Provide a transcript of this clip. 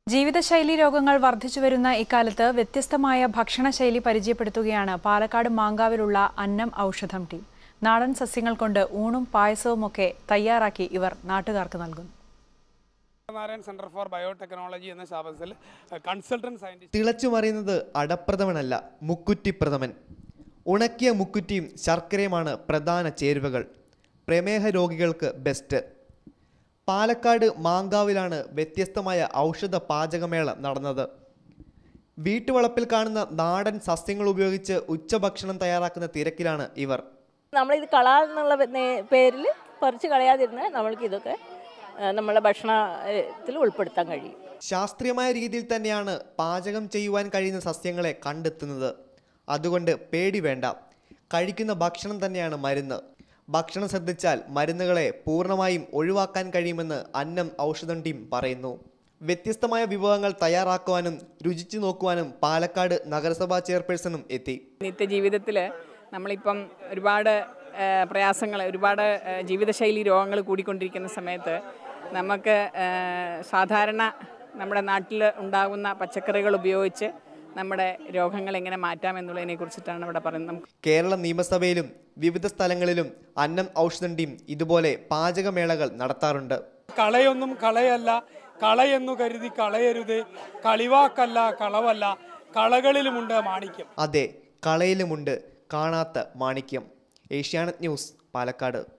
ജീവിതശൈലി രോഗങ്ങൾ വർദ്ധിച്ചുവരുന്ന ഇക്കാലത്ത് വ്യത്യസ്തമായ ഭക്ഷണശൈലി പരിചയപ്പെടുത്തുകയാണ് പാലക്കാട് മാങ്കാവിലുള്ള അന്നം ഔഷധം ടീം നാടൻ സസ്യങ്ങൾ കൊണ്ട് ഊണും പായസവുമൊക്കെ തയ്യാറാക്കി ഇവർ നാട്ടുകാർക്ക് നൽകുന്നു നാരായൺ സെന്റർ ഫോർ ബയോടെക്നോളജി എന്ന സ്ഥാപനത്തിൽ കൺസൾട്ടന്റ് സയന്റിസ്റ്റ് തിളച്ചുമറിയുന്നത് അടപ്രഥമനല്ല മുക്കുറ്റിപ്രഥമൻ ഉണക്കിയ മുക്കുറ്റിയും ശർക്കരയുമാണ് പ്രധാന ചേരുവകൾ പ്രമേഹ രോഗികൾക്ക് ബെസ്റ്റ് പാലക്കാട് മാങ്കാവിലാണ് വ്യത്യസ്തമായ ഔഷധ പാചകമേള നടന്നത് വീട്ടുവളപ്പിൽ കാണുന്ന നാടൻ സസ്യങ്ങൾ ഉപയോഗിച്ച് ഉച്ചഭക്ഷണം തയ്യാറാക്കുന്ന തിരക്കിലാണ് ഇവർ നമ്മളിത് കളാന്നുള്ള പേരിൽ പറിച്ച് കളയാതിരുന്നാൽ നമ്മൾക്ക് ഇതൊക്കെ ആ, നമ്മളെ ഭക്ഷണത്തിൽ ഉൾപ്പെടുത്താൻ കഴിയും ശാസ്ത്രീയമായ രീതിയിൽ തന്നെയാണ് പാചകം ചെയ്യുവാൻ കഴിയുന്ന സസ്യങ്ങളെ കണ്ടെത്തുന്നത് അതുകൊണ്ട് പേടി വേണ്ട കഴിക്കുന്ന ഭക്ഷണം തന്നെയാണ് മരുന്ന് ഭക്ഷണം ശ്രദ്ധിച്ചാൽ മരുന്നുകളെ പൂർണ്ണമായും ഒഴിവാക്കാൻ കഴിയുമെന്ന് അന്നം ഔഷധം ടീം പറയുന്നു വ്യത്യസ്തമായ വിഭവങ്ങൾ തയ്യാറാക്കുവാനും രുചിച്ചു നോക്കുവാനും പാലക്കാട് നഗരസഭാ ചെയർപേഴ്സണും എത്തി നിത്യജീവിതത്തിൽ നമ്മളിപ്പം ഒരുപാട് പ്രയാസങ്ങൾ ഒരുപാട് ആ, ജീവിതശൈലി രോഗങ്ങൾ കൂടിക്കൊണ്ടിരിക്കുന്ന സമയത്ത് നമുക്ക് ആ, സാധാരണ നമ്മുടെ നാട്ടിൽ ഉണ്ടാകുന്ന പച്ചക്കറികൾ ഉപയോഗിച്ച് നമ്മുടെ രോഗങ്ങൾ എങ്ങനെ മാറ്റാം എന്നുള്ളതിനെ കുറിച്ചിട്ടാണ് ഇവിടെ പറയുന്നത് നമുക്ക് കേരള നിയമസഭയിലും വിവിധ സ്ഥലങ്ങളിലും അന്നം ഔഷധം ടീം ഇതുപോലെ പാചകമേളകൾ നടത്താറുണ്ട് കളയൊന്നും കളയല്ല കളയെന്നു കരുതി കളയരുത് കളിവാക്കല്ല കളവല്ല കളകളിലുമുണ്ട് മാണിക്യം അതെ കളയിലുമുണ്ട് കാണാത്ത മാണിക്യം ഏഷ്യാനെറ്റ് ന്യൂസ് പാലക്കാട്